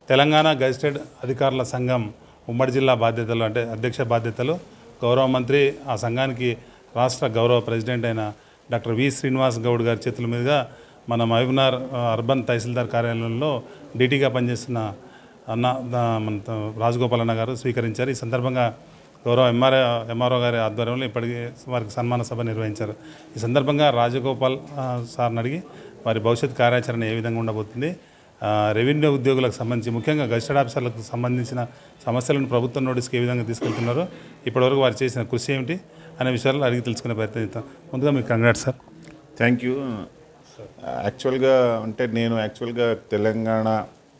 Telangana gazetted అధికారుల సంఘం ఉమ్మడి జిల్లా బాధ్యతలు అంటే అధ్యక్ష బాధ్యతలు గౌరవ మంత్రి ఆ సంఘానికి రాష్ట్ర గౌరవ ప్రెసిడెంట్ అయిన డాక్టర్ వి శ్రీనివాస్ గౌడ్ గారి చేతుల మీదుగా మన మహబూబ్నగర్ ఆ, అర్బన్ తహసీల్దార్ కార్యాలయంలో డీటీగా పనిచేస్తున్న అన్న దా- మన త- రాజగోపాల్ అన్న గారు స్వీకరించారు ఈ సందర్భంగా గౌరవ ఎంఆర్ఓ ఎంఆర్ఓ గారి ఆధ్వర్యంలో ఇప్పటికీ వారికి సన్మాన సభ నిర్వహించారు ఈ సందర్భంగా రాజగోపాల్ ఆ, సార్ని అడిగి వారి భవిష్యత్ కార్యాచరణ ఏ విధంగా ఉండబోతుంది ఆ, రెవెన్యూ ఉద్యోగులకు సంబంధించి ముఖ్యంగా గజిస్టెడ్ ఆఫీసర్లకు సంబంధించిన సమస్యలను ప్రభుత్వం నోటీస్కి ఏ విధంగా తీసుకెళ్తున్నారో ఇప్పటివరకు వారు చేసిన కృషి ఏమిటి అనే విషయాలు అడిగి తెలుసుకునే ప్రయత్నం చేద్దాం ముందుగా మీకు కంగ్రాట్స్ సార్ థ్యాంక్ యూ యాక్చువల్గా అంటే నేను యాక్చువల్గా తెలంగాణ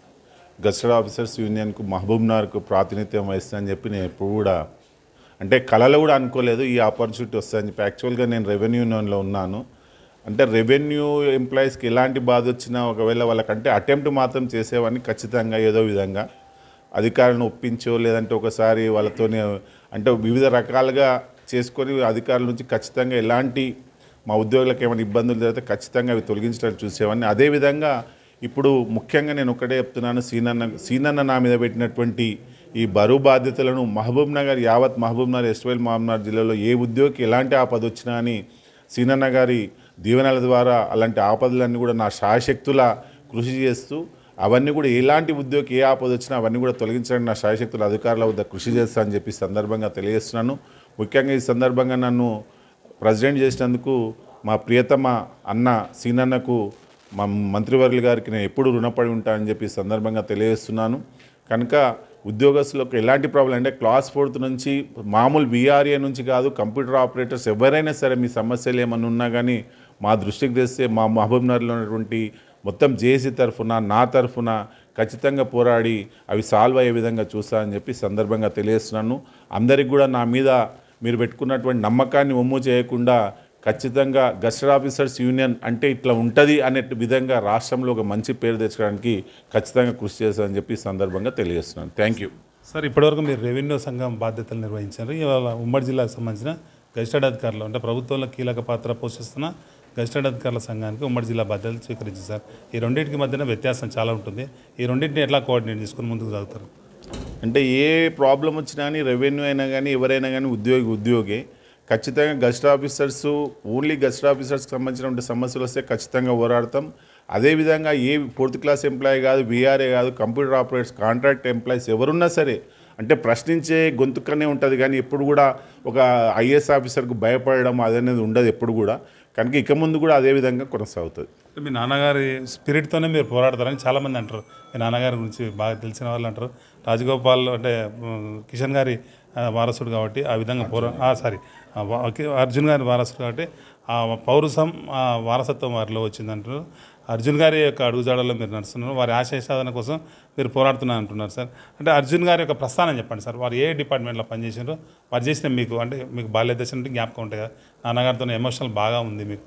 గస్టెడ్ ఆఫీసర్స్ యూనియన్కు మహబూబ్నగర్కు ప్రాతినిధ్యం వహిస్తానని చెప్పి నేను ఎప్పుడు కూడా అంటే కళలో కూడా అనుకోలేదు ఈ ఆపర్చునిటీ వస్తుందని చెప్పి యాక్చువల్గా నేను రెవెన్యూ యూనియన్లో ఉన్నాను అంటే రెవెన్యూ ఎంప్లాయీస్కి ఎలాంటి బాధ వచ్చినా ఒకవేళ వాళ్ళకంటే అటెంప్ట్ మాత్రం చేసేవాడిని ఖచ్చితంగా ఏదో విధంగా అధికారులను ఒప్పించో లేదంటే ఒకసారి వాళ్ళతోనే అంటే వివిధ రకాలుగా చేసుకొని అధికారుల నుంచి ఖచ్చితంగా ఎలాంటి మా ఉద్యోగులకు ఏమైనా ఇబ్బందులు జరిగితే ఖచ్చితంగా అవి తొలగించడానికి చూసేవాడిని అదేవిధంగా ఇప్పుడు ముఖ్యంగా నేను ఒకటే చెప్తున్నాను సీనన్న సీనన్న నా మీద పెట్టినటువంటి ఈ బరువు బాధ్యతలను మహబూబ్ నగర్ యావత్ మహబూబ్ నగర్ ఎస్వైల్ మహబూబ్ జిల్లాలో ఏ ఉద్యోగికి ఎలాంటి ఆపద వచ్చినా అని సీనన్న గారి దీవెనల ద్వారా అలాంటి ఆపదలన్నీ కూడా నా శాయశక్తుల కృషి చేస్తూ అవన్నీ కూడా ఎలాంటి ఉద్యోగి ఏ ఆపద వచ్చినా అవన్నీ కూడా తొలగించడానికి నా శాయశక్తుల అధికారుల వద్ద కృషి చేస్తా అని చెప్పి ఈ సందర్భంగా తెలియజేస్తున్నాను ముఖ్యంగా ఈ సందర్భంగా నన్ను ప్రెసిడెంట్ చేసినందుకు మా ప్రియతమ అన్న సీనన్నకు మా మంత్రివర్యులు గారికి నేను ఎప్పుడు రుణపడి ఉంటానని చెప్పి ఈ సందర్భంగా తెలియజేస్తున్నాను కనుక ఉద్యోగస్తులకు ఎలాంటి ప్రాబ్లం అంటే క్లాస్ ఫోర్త్ నుంచి మామూలు బీఆర్ఏ నుంచి కాదు కంప్యూటర్ ఆపరేటర్స్ ఎవరైనా సరే మీ సమస్యలు ఏమైనా ఉన్నా కానీ మా దృష్టికి తెస్తే మా మహబూబ్నగర్లో ఉన్నటువంటి మొత్తం జేసీ తరఫున నా తరఫున ఖచ్చితంగా పోరాడి అవి సాల్వ్ అయ్యే విధంగా చూస్తా అని చెప్పి ఈ సందర్భంగా తెలియజేస్తున్నాను అందరికి కూడా నా మీద మీరు పెట్టుకున్నటువంటి నమ్మకాన్ని ఒమ్ము చేయకుండా ఖచ్చితంగా గస్టెడ్ ఆఫీసర్స్ యూనియన్ అంటే ఇట్లా ఉంటుంది అనే విధంగా రాష్ట్రంలో ఒక మంచి పేరు తెచ్చుకోవడానికి ఖచ్చితంగా కృషి చేస్తానని చెప్పి ఈ సందర్భంగా తెలియజేస్తున్నాను థ్యాంక్ యూ సార్ ఇప్పటివరకు మీరు రెవెన్యూ సంఘం బాధ్యతలు నిర్వహించారు ఇవాళ ఉమ్మడి జిల్లాకు సంబంధించిన గజిస్టెడ్ అధికారులు అంటే ప్రభుత్వంలో కీలక పాత్ర పోషిస్తున్న గజిస్టెడ్ అధికారుల సంఘానికి ఉమ్మడి జిల్లా బాధ్యతలు స్వీకరించారు సార్ ఈ రెండింటికి మధ్యన వ్యత్యాసం చాలా ఉంటుంది ఈ రెండింటిని ఎట్లా కోఆర్డినేట్ చేసుకుని ముందుకు సాగుతారు అంటే ఏ ప్రాబ్లం వచ్చినా కానీ రెవెన్యూ అయినా కానీ ఎవరైనా కానీ ఉద్యోగి ఉద్యోగి ఖచ్చితంగా గస్ట్ ఆఫీసర్స్ ఓన్లీ గస్ట్ ఆఫీసర్స్కి సంబంధించిన సమస్యలు వస్తే ఖచ్చితంగా పోరాడతాం అదేవిధంగా ఏ ఫోర్త్ క్లాస్ ఎంప్లాయీ కాదు బీఆర్ఏ కాదు కంప్యూటర్ ఆపరేటర్స్ కాంట్రాక్ట్ ఎంప్లాయీస్ ఎవరున్నా సరే అంటే ప్రశ్నించే గొంతుకనే ఉంటుంది కానీ ఎప్పుడు కూడా ఒక ఐఏఎస్ ఆఫీసర్కు భయపడడం అదనేది ఉండదు ఎప్పుడు కూడా కనుక ఇక ముందు కూడా అదే విధంగా కొనసాగుతుంది అంటే మీ నాన్నగారి స్పిరిట్తోనే మీరు పోరాడతారని చాలామంది అంటారు మీ నాన్నగారి గురించి బాగా తెలిసిన వాళ్ళు అంటారు రాజగోపాల్ అంటే ఉమ్, కిషన్ గారి ఆ, వారసుడు కాబట్టి ఆ విధంగా పోరా ఆ, సారీ ఆ, వా- కి- అర్జున్ గారి వారసుడు కాబట్టి ఆ పౌరుషం ఆ వారసత్వం వారిలో వచ్చిందంటారు అర్జున్ గారి యొక్క అడుగుజాడల్లో మీరు నడుస్తున్నారు వారి ఆశయ సాధన కోసం మీరు పోరాడుతున్నారు అంటున్నారు సార్ అంటే అర్జున్ గారి యొక్క ప్రస్థానం చెప్పండి సార్ వారు ఏ డిపార్ట్మెంట్లో పనిచేసారో వారు చేసిన మీకు అంటే మీకు బాల్య దశ నుండి జ్ఞాపకం ఉంటాయి కదా నాన్నగారితో ఎమోషనల్ బాగా ఉంది మీకు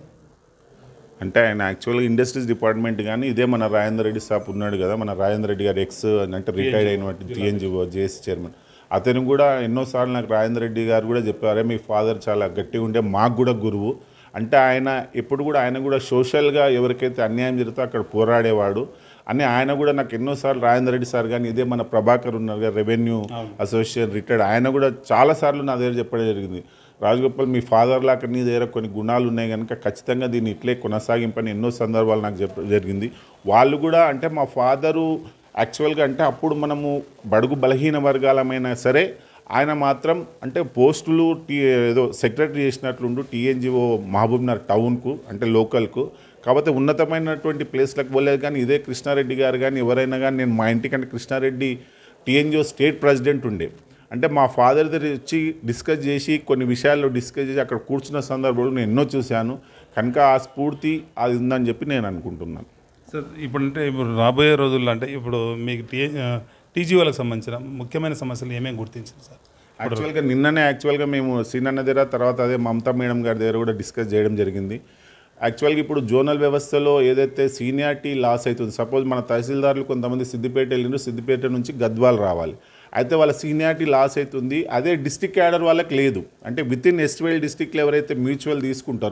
అంటే ఆయన యాక్చువల్గా ఇండస్ట్రీస్ డిపార్ట్మెంట్ కానీ ఇదే మన రాజేందర్ రెడ్డి సాప్ ఉన్నాడు కదా మన రాజేందర్ రెడ్డి గారు ఎక్స్ అంటే రిటైర్డ్ అయిన టీఎన్జిఓ జేఎస్ చైర్మన్ అతను కూడా ఎన్నోసార్లు నాకు రాజేందర్ రెడ్డి గారు కూడా చెప్పారే మీ ఫాదర్ చాలా గట్టిగా ఉండే మాకు కూడా గురువు అంటే ఆయన ఎప్పుడు కూడా ఆయన కూడా సోషల్గా ఎవరికైతే అన్యాయం జరుగుతుందో అక్కడ పోరాడేవాడు అని ఆయన కూడా నాకు ఎన్నోసార్లు రాజేందర్ రెడ్డి సార్ కానీ ఇదే మన ప్రభాకర్ ఉన్నారు కదా రెవెన్యూ అసోసియేషన్ రిటైర్డ్ ఆయన కూడా చాలాసార్లు నా దగ్గర చెప్పడం జరిగింది రాజగోపాల్ మీ ఫాదర్ లాగా నీ దగ్గర కొన్ని గుణాలు ఉన్నాయి కనుక ఖచ్చితంగా దీన్ని ఇట్లే కొనసాగింపని ఎన్నో సందర్భాలు నాకు చెప్ప జరిగింది వాళ్ళు కూడా అంటే మా ఫాదరు యాక్చువల్గా అంటే అప్పుడు మనము బడుగు బలహీన వర్గాలమైనా సరే ఆయన మాత్రం అంటే పోస్టులు టీ ఏదో సెక్రటరీ చేసినట్లుండు టీఎన్జిఓ మహబూబ్నగర్ టౌన్కు అంటే లోకల్కు కాకపోతే ఉన్నతమైనటువంటి ప్లేస్లకు పోలేదు కానీ ఇదే కృష్ణారెడ్డి గారు కానీ ఎవరైనా కానీ నేను మా ఇంటికంటే కృష్ణారెడ్డి టీఎన్జిఓ స్టేట్ ప్రెసిడెంట్ ఉండే అంటే మా ఫాదర్ దగ్గర వచ్చి డిస్కస్ చేసి కొన్ని విషయాల్లో డిస్కస్ చేసి అక్కడ కూర్చున్న సందర్భంలో నేను ఎన్నో చూశాను కనుక ఆ స్ఫూర్తి అది ఉందని చెప్పి నేను అనుకుంటున్నాను సార్ ఇప్పుడు అంటే ఇప్పుడు రాబోయే రోజుల్లో అంటే ఇప్పుడు మీకు టీ టీజీఓలకు సంబంధించిన ముఖ్యమైన సమస్యలు ఏమేమి గుర్తించారు సార్ యాక్చువల్గా నిన్ననే యాక్చువల్గా మేము సీనన్న దగ్గర తర్వాత అదే మమతా మేడం గారి దగ్గర కూడా డిస్కస్ చేయడం జరిగింది యాక్చువల్గా ఇప్పుడు జోనల్ వ్యవస్థలో ఏదైతే సీనియారిటీ లాస్ అవుతుంది సపోజ్ మన తహసీల్దారులు కొంతమంది సిద్దిపేట వెళ్ళిండ్రు సిద్దిపేట నుంచి గద్వాల్ రావాలి అయితే వాళ్ళ సీనియారిటీ లాస్ అవుతుంది అదే డిస్టిక్ క్యాడర్ వాళ్ళకి లేదు అంటే విత్ ఇన్ ఎస్ట్వేల్ డిస్టిక్లో ఎవరైతే మ్యూచువల్ తీసుకుంటారో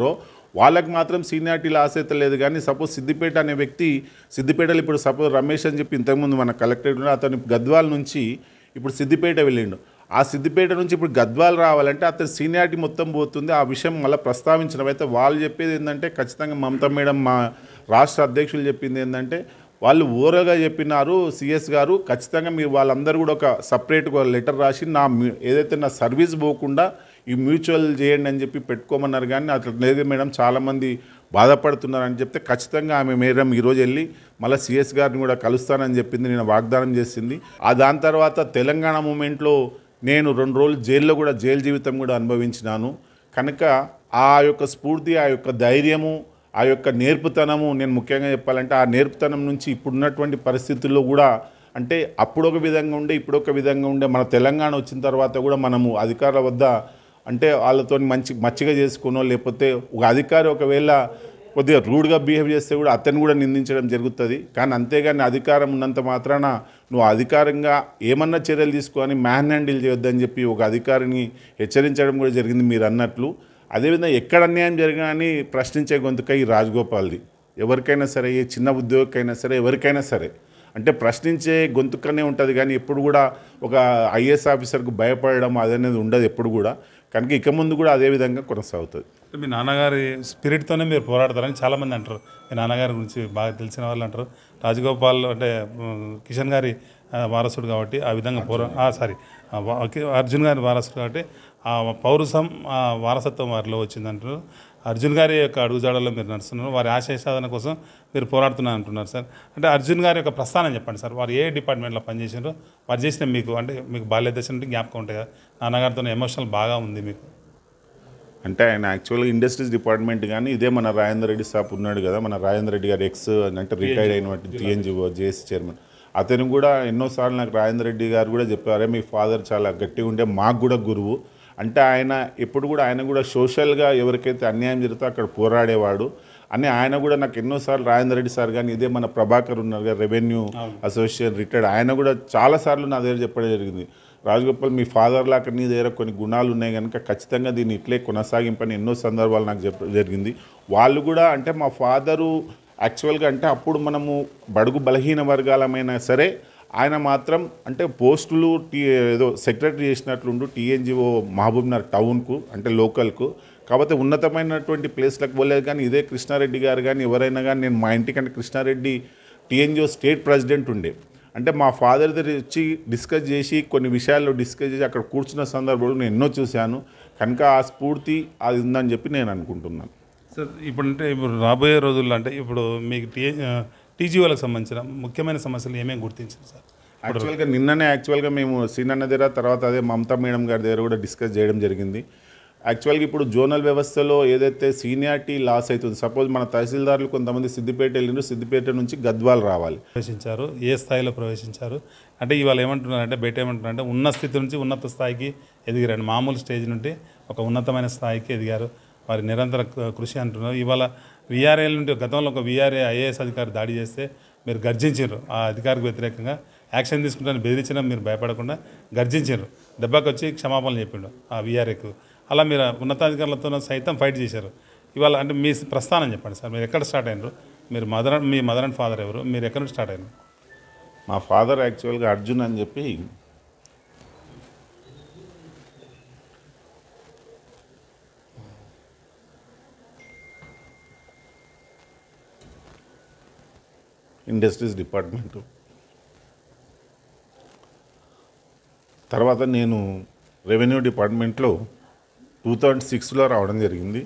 వాళ్ళకి మాత్రం సీనియారిటీ లాస్ అయితే లేదు కానీ సపోజ్ సిద్దిపేట అనే వ్యక్తి సిద్దిపేటలో ఇప్పుడు సపోజ్ రమేష్ అని చెప్పి ఇంతకుముందు మన కలెక్టరేట్ ఉన్న అతను గద్వాల నుంచి ఇప్పుడు సిద్దిపేట వెళ్ళిండు ఆ సిద్దిపేట నుంచి ఇప్పుడు గద్వాల్ రావాలంటే అతని సీనియారిటీ మొత్తం పోతుంది ఆ విషయం మళ్ళీ ప్రస్తావించడం అయితే వాళ్ళు చెప్పేది ఏంటంటే ఖచ్చితంగా మమతా మేడం మా రాష్ట్ర అధ్యక్షులు చెప్పింది ఏంటంటే వాళ్ళు ఓరగా చెప్పినారు సిఎస్ గారు ఖచ్చితంగా మీరు వాళ్ళందరూ కూడా ఒక సపరేట్గా లెటర్ రాసి నా మ్యూ- ఏదైతే నా సర్వీస్ పోకుండా ఈ మ్యూచువల్ చేయండి అని చెప్పి పెట్టుకోమన్నారు కానీ అట్లా లేదు మేడం చాలామంది బాధపడుతున్నారని చెప్తే ఖచ్చితంగా ఆమె మేడం ఈరోజు వెళ్ళి మళ్ళీ సిఎస్ గారిని కూడా కలుస్తానని చెప్పింది నేను వాగ్దానం చేసింది ఆ దాని తర్వాత తెలంగాణ మూమెంట్లో నేను రెండు రోజులు జైల్లో కూడా జైలు జీవితం కూడా అనుభవించినాను కనుక ఆ యొక్క స్ఫూర్తి ఆ యొక్క ధైర్యము ఆ యొక్క నేర్పుతనము నేను ముఖ్యంగా చెప్పాలంటే ఆ నేర్పుతనం నుంచి ఇప్పుడున్నటువంటి పరిస్థితుల్లో కూడా అంటే అప్పుడు ఒక విధంగా ఉండే ఇప్పుడు ఒక విధంగా ఉండే మన తెలంగాణ వచ్చిన తర్వాత కూడా మనము అధికారుల వద్ద అంటే వాళ్ళతో మంచి మచ్చిగా చేసుకునో లేకపోతే ఒక అధికారి ఒకవేళ కొద్దిగా రూడ్గా బిహేవ్ చేస్తే కూడా అతన్ని కూడా నిందించడం జరుగుతుంది కానీ అంతేగాని అధికారం ఉన్నంత మాత్రాన నువ్వు అధికారంగా ఏమన్నా చర్యలు తీసుకొని మ్యాన్ హ్యాండిల్ చేయొద్దని చెప్పి ఒక అధికారిని హెచ్చరించడం కూడా జరిగింది మీరు అన్నట్లు అదేవిధంగా ఎక్కడ అన్యాయం జరిగినా అని ప్రశ్నించే గొంతుక ఈ రాజగోపాల్ది ఎవరికైనా సరే ఏ చిన్న ఉద్యోగికైనా సరే ఎవరికైనా సరే అంటే ప్రశ్నించే గొంతుకనే ఉంటుంది కానీ ఎప్పుడు కూడా ఒక ఐఏఎస్ ఆఫీసర్కు భయపడడం అదనేది ఉండదు ఎప్పుడు కూడా కనుక ఇక ముందు కూడా అదే విధంగా కొనసాగుతుంది అంటే మీ నాన్నగారి స్పిరిట్తోనే మీరు పోరాడతారని చాలామంది అంటారు మీ నాన్నగారి గురించి బాగా తెలిసిన వాళ్ళు అంటారు రాజగోపాల్ అంటే ఉమ్, కిషన్ గారి ఆ, వారసుడు కాబట్టి ఆ విధంగా పోరా సారీ అర్జున్ గారి వారసుడు కాబట్టి ఆ పౌరుషం ఆ వారసత్వం వారిలో వచ్చిందంటారు అర్జున్ గారి యొక్క అడుగుజాడల్లో మీరు నడుస్తున్నారు వారి ఆశయ సాధన కోసం మీరు పోరాడుతున్నారు అంటున్నారు సార్ అంటే అర్జున్ గారి యొక్క ప్రస్థానం చెప్పండి సార్ వారు ఏ డిపార్ట్మెంట్లో పనిచేసారో వారు చేసిన మీకు అంటే మీకు బాల్య దశ నుండి జ్ఞాపకం ఉంటాయి కదా నాన్నగారితో ఎమోషనల్ బాగా ఉంది మీకు అంటే ఆయన యాక్చువల్గా ఇండస్ట్రీస్ డిపార్ట్మెంట్ కానీ ఇదే మన రాజేందర్ రెడ్డి సాప్ ఉన్నాడు కదా మన రాజేందర్ రెడ్డి గారు ఎక్స్ అంటే రిటైర్డ్ అయినటువంటి టీఎన్జిఓ జేఎస్ చైర్మన్ అతను కూడా ఎన్నోసార్లు నాకు రాజేందర్ రెడ్డి గారు కూడా చెప్పారు మీ ఫాదర్ చాలా గట్టిగా ఉండే మాకు కూడా గురువు అంటే ఆయన ఎప్పుడు కూడా ఆయన కూడా సోషల్గా ఎవరికైతే అన్యాయం జరుగుతుందో అక్కడ పోరాడేవాడు అని ఆయన కూడా నాకు ఎన్నోసార్లు రాజేందర్ రెడ్డి సార్ కానీ ఇదే మన ప్రభాకర్ ఉన్నారు కదా రెవెన్యూ అసోసియేషన్ రిటైర్డ్ ఆయన కూడా చాలాసార్లు నా దగ్గర చెప్పడం జరిగింది రాజగోపాల్ మీ ఫాదర్ లాగా నీ దగ్గర కొన్ని గుణాలు ఉన్నాయి కనుక ఖచ్చితంగా దీన్ని ఇట్లే కొనసాగింపని ఎన్నో సందర్భాలు నాకు చెప్ప జరిగింది వాళ్ళు కూడా అంటే మా ఫాదరు యాక్చువల్గా అంటే అప్పుడు మనము బడుగు బలహీన వర్గాలమైనా సరే ఆయన మాత్రం అంటే పోస్టులు టీ ఏదో సెక్రటరీ చేసినట్లుండు టీఎన్జిఓ మహబూబ్నగర్ టౌన్కు అంటే లోకల్కు కాకపోతే ఉన్నతమైనటువంటి ప్లేస్లకు పోలేదు కానీ ఇదే కృష్ణారెడ్డి గారు కానీ ఎవరైనా కానీ నేను మా ఇంటికంటే కృష్ణారెడ్డి టీఎన్జిఓ స్టేట్ ప్రెసిడెంట్ ఉండే అంటే మా ఫాదర్ దగ్గర వచ్చి డిస్కస్ చేసి కొన్ని విషయాల్లో డిస్కస్ చేసి అక్కడ కూర్చున్న సందర్భంలో నేను ఎన్నో చూశాను కనుక ఆ స్ఫూర్తి అది ఉందని చెప్పి నేను అనుకుంటున్నాను సార్ ఇప్పుడు అంటే ఇప్పుడు రాబోయే రోజుల్లో అంటే ఇప్పుడు మీకు టీ టీజీఓలకు సంబంధించిన ముఖ్యమైన సమస్యలు ఏమేమి గుర్తించారు సార్ యాక్చువల్గా నిన్ననే యాక్చువల్గా మేము సీనన్న దగ్గర తర్వాత అదే మమతా మేడం గారి దగ్గర కూడా డిస్కస్ చేయడం జరిగింది యాక్చువల్గా ఇప్పుడు జోనల్ వ్యవస్థలో ఏదైతే సీనియారిటీ లాస్ అవుతుంది సపోజ్ మన తహసీల్దారులు కొంతమంది సిద్దిపేట వెళ్ళిండ్రు సిద్దిపేట నుంచి గద్వాల్ రావాలి ప్రవేశించారు ఏ స్థాయిలో ప్రవేశించారు అంటే ఇవాళ ఏమంటున్నారంటే బయట ఏమంటున్నారంటే ఉన్న స్థితి నుంచి ఉన్నత స్థాయికి ఎదిగారండి మామూలు స్టేజ్ నుండి ఒక ఉన్నతమైన స్థాయికి ఎదిగారు వారి నిరంతర కృ- కృషి అంటున్నారు ఇవాళ విఆర్ఏల నుండి గతంలో ఒక విఆర్ఏ ఐఏఎస్ అధికారి దాడి చేస్తే మీరు గర్జించారు ఆ అధికారికి వ్యతిరేకంగా యాక్షన్ తీసుకుంటారని బెదిరించినా మీరు భయపడకుండా గర్జించారు దెబ్బకి వచ్చి క్షమాపణలు చెప్పిండు ఆ విఆర్ఏకు అలా మీరు ఉన్నతాధికారులతో సైతం ఫైట్ చేశారు ఇవాళ అంటే మీ ప్రస్థానం చెప్పండి సార్ మీరు ఎక్కడ స్టార్ట్ అయినారు మీరు మదర్ మీ మదర్ అండ్ ఫాదర్ ఎవరు మీరు ఎక్కడ నుంచి స్టార్ట్ అయినారు మా ఫాదర్ యాక్చువల్గా అర్జున్ అని చెప్పి ఇండస్ట్రీస్ డిపార్ట్మెంట్ తర్వాత నేను రెవెన్యూ డిపార్ట్మెంట్లో టూ థౌజండ్ సిక్స్లో రావడం జరిగింది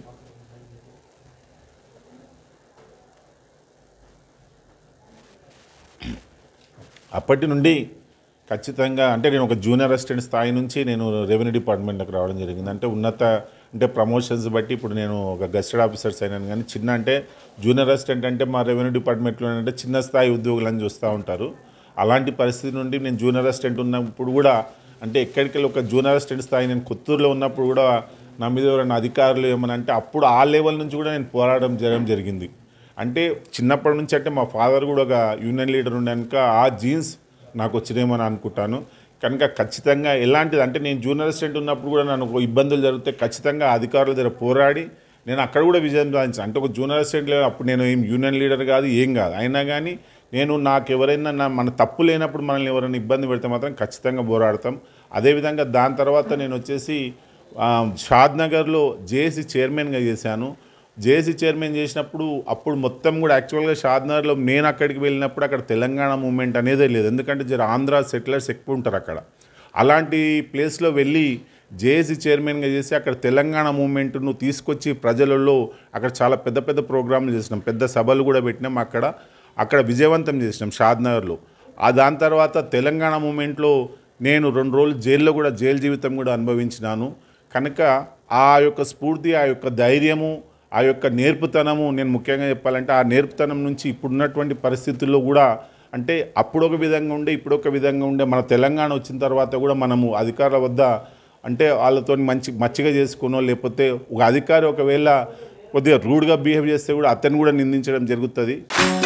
అప్పటి నుండి ఖచ్చితంగా అంటే నేను ఒక జూనియర్ అసిస్టెంట్ స్థాయి నుంచి నేను రెవెన్యూ డిపార్ట్మెంట్కి రావడం జరిగింది అంటే ఉన్నత అంటే ప్రమోషన్స్ బట్టి ఇప్పుడు నేను ఒక గస్టెడ్ ఆఫీసర్స్ అయినాను కానీ చిన్న అంటే జూనియర్ అసిస్టెంట్ అంటే మా రెవెన్యూ డిపార్ట్మెంట్లో అంటే చిన్న స్థాయి ఉద్యోగులని చూస్తూ ఉంటారు అలాంటి పరిస్థితి నుండి నేను జూనియర్ అసిస్టెంట్ ఉన్నప్పుడు కూడా అంటే ఎక్కడికెళ్ళి ఒక జూనియర్ అసిస్టెంట్ స్థాయి నేను కొత్తూరులో ఉన్నప్పుడు కూడా నా మీద ఎవరైనా అధికారులు ఏమని అంటే అప్పుడు ఆ లెవెల్ నుంచి కూడా నేను పోరాటం చేయడం జరిగింది అంటే చిన్నప్పటి నుంచి అంటే మా ఫాదర్ కూడా ఒక యూనియన్ లీడర్ ఉండక ఆ జీన్స్ నాకు వచ్చినేమని అనుకుంటాను కనుక ఖచ్చితంగా ఎలాంటిది అంటే నేను జూనియర్ అసిస్టెంట్ ఉన్నప్పుడు కూడా నన్ను ఒక ఇబ్బందులు జరిగితే ఖచ్చితంగా అధికారుల దగ్గర పోరాడి నేను అక్కడ కూడా విజయం సాధించాను అంటే ఒక జూనియర్ అసిస్టెంట్ లెవెల్ అప్పుడు నేను ఏం యూనియన్ లీడర్ కాదు ఏం కాదు అయినా కానీ నేను నాకు ఎవరైనా నా మన తప్పు లేనప్పుడు మనల్ని ఎవరైనా ఇబ్బంది పెడితే మాత్రం ఖచ్చితంగా పోరాడతాం అదేవిధంగా దాని తర్వాత నేను వచ్చేసి ఆ, షాద్ నగర్లో జేఏసీ చైర్మన్గా చేశాను జేఏసీ చైర్మన్ చేసినప్పుడు అప్పుడు మొత్తం కూడా యాక్చువల్గా షాద్నగర్లో నేను అక్కడికి వెళ్ళినప్పుడు అక్కడ తెలంగాణ మూమెంట్ అనేదే లేదు ఎందుకంటే జర ఆంధ్ర సెటిలర్స్ ఎక్కువ ఉంటారు అక్కడ అలాంటి ప్లేస్లో వెళ్ళి జేఏసీ చైర్మన్గా చేసి అక్కడ తెలంగాణ మూమెంట్ను తీసుకొచ్చి ప్రజలలో అక్కడ చాలా పెద్ద పెద్ద ప్రోగ్రాంలు చేసినాం పెద్ద సభలు కూడా పెట్టినాం అక్కడ అక్కడ విజయవంతం చేసినాం షాద్నగర్లో ఆ దాని తర్వాత తెలంగాణ మూమెంట్లో నేను రెండు రోజులు జైల్లో కూడా జైలు జీవితం కూడా అనుభవించినాను కనుక ఆ యొక్క స్ఫూర్తి ఆ యొక్క ధైర్యము ఆ యొక్క నేర్పుతనము నేను ముఖ్యంగా చెప్పాలంటే ఆ నేర్పుతనం నుంచి ఇప్పుడున్నటువంటి పరిస్థితుల్లో కూడా అంటే అప్పుడు ఒక విధంగా ఉండే ఇప్పుడు ఒక విధంగా ఉండే మన తెలంగాణ వచ్చిన తర్వాత కూడా మనము అధికారుల వద్ద అంటే వాళ్ళతో మంచి మచ్చిగా చేసుకునో లేకపోతే ఒక అధికారి ఒకవేళ కొద్దిగా రూడ్గా బిహేవ్ చేస్తే కూడా అతను కూడా నిందించడం జరుగుతుంది